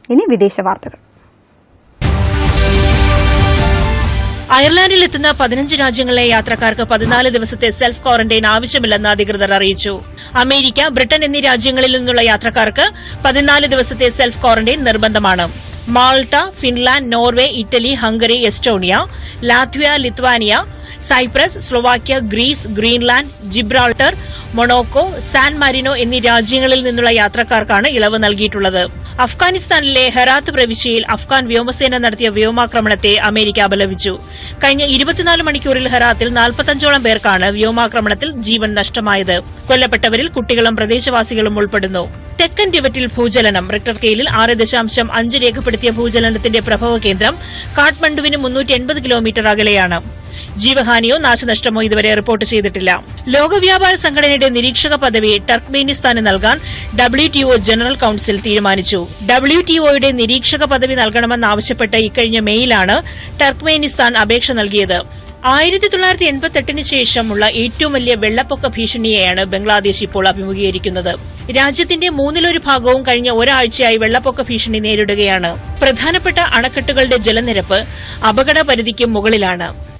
ഇനി വിദേശ വാർത്തകൾ അയർലാൻഡിൽ എത്തുന്ന പതിനഞ്ച് രാജ്യങ്ങളിലെ യാത്രക്കാർക്ക് പതിനാല് ദിവസത്തെ സെൽഫ് ക്വാറന്റൈൻ ആവശ്യമില്ലെന്ന് അധികൃതർ അറിയിച്ചു അമേരിക്ക ബ്രിട്ടൻ എന്നീ രാജ്യങ്ങളിൽ നിന്നുള്ള യാത്രക്കാർക്ക് പതിനാല് ദിവസത്തെ സെൽഫ് ക്വാറന്റൈൻ നിർബന്ധമാണ് Malta Finland Norway Italy Hungary Estonia Latvia Lithuania Cyprus Slovakia Greece Greenland Gibraltar Monaco San Marino എന്നീ രാജ്യങ്ങളിൽ നിന്നുള്ള യാത്രക്കാർക്കാണ് ഇളവ് നൽകിയിട്ടുള്ളത് അഫ്ഗാനിസ്ഥാനിലെ ഹെറാത്ത് പ്രവിശ്യയിൽ അഫ്ഗാൻ വ്യോമസേന നടത്തിയ വ്യോമാക്രമണത്തെ അമേരിക്ക അപലപിച്ചു കഴിഞ്ഞ ഇരുപത്തിനാല് മണിക്കൂറിൽ ഹെറാത്തിൽ നാൽപ്പത്തഞ്ചോളം പേർക്കാണ് വ്യോമാക്രമണത്തിൽ ജീവൻ നഷ്ടമായത് കൊല്ലപ്പെട്ടവരിൽ കുട്ടികളും പ്രദേശവാസികളും ഉൾപ്പെടുന്നു തെക്കൻ ടിബറ്റിൽ ഭൂചലനം റിക്ടർ സ്കെയിലിൽ ആറ് ദശാംശം അഞ്ച് രേഖപ്പെടുത്തിയ ഭൂചലനത്തിന്റെ പ്രഭവ കേന്ദ്രം കാഠ്മണ്ഡുവിന് മുന്നൂറ്റി എൺപത് കിലോമീറ്റർ അകലെയാണ് ജീവഹാനിയോ നാശനഷ്ടമോ ഇതുവരെ റിപ്പോർട്ട് ചെയ്തിട്ടില്ല ലോകവ്യാപാര സംഘടനയുടെ നിരീക്ഷക പദവി ടർക്ക്മേനിസ്ഥാന് നൽകാൻ W T O general council തീരുമാനിച്ചു ഡബ്ല്യു ടി ഒയുടെ നിരീക്ഷക പദവി നൽകണമെന്നാവശ്യപ്പെട്ട് ഇക്കഴിഞ്ഞ മെയിലാണ് ടർക്ക്മേനിസ്ഥാൻ അപേക്ഷ നൽകിയത് ആയിരത്തി തൊള്ളായിരത്തി എൺപത്തെട്ടിന് ശേഷമുള്ള ഏറ്റവും വലിയ വെള്ളപ്പൊക്ക ഭീഷണിയെയാണ് ബംഗ്ലാദേശ് ഇപ്പോൾ അഭിമുഖീകരിക്കുന്നത് രാജ്യത്തിന്റെ മൂന്നിലൊരു ഭാഗവും കഴിഞ്ഞ ഒരാഴ്ചയായി വെള്ളപ്പൊക്ക ഭീഷണി നേരിടുകയാണ് പ്രധാനപ്പെട്ട അണക്കെട്ടുകളുടെ ജലനിരപ്പ് അപകട പരിധിക്ക് മുകളിലാണ്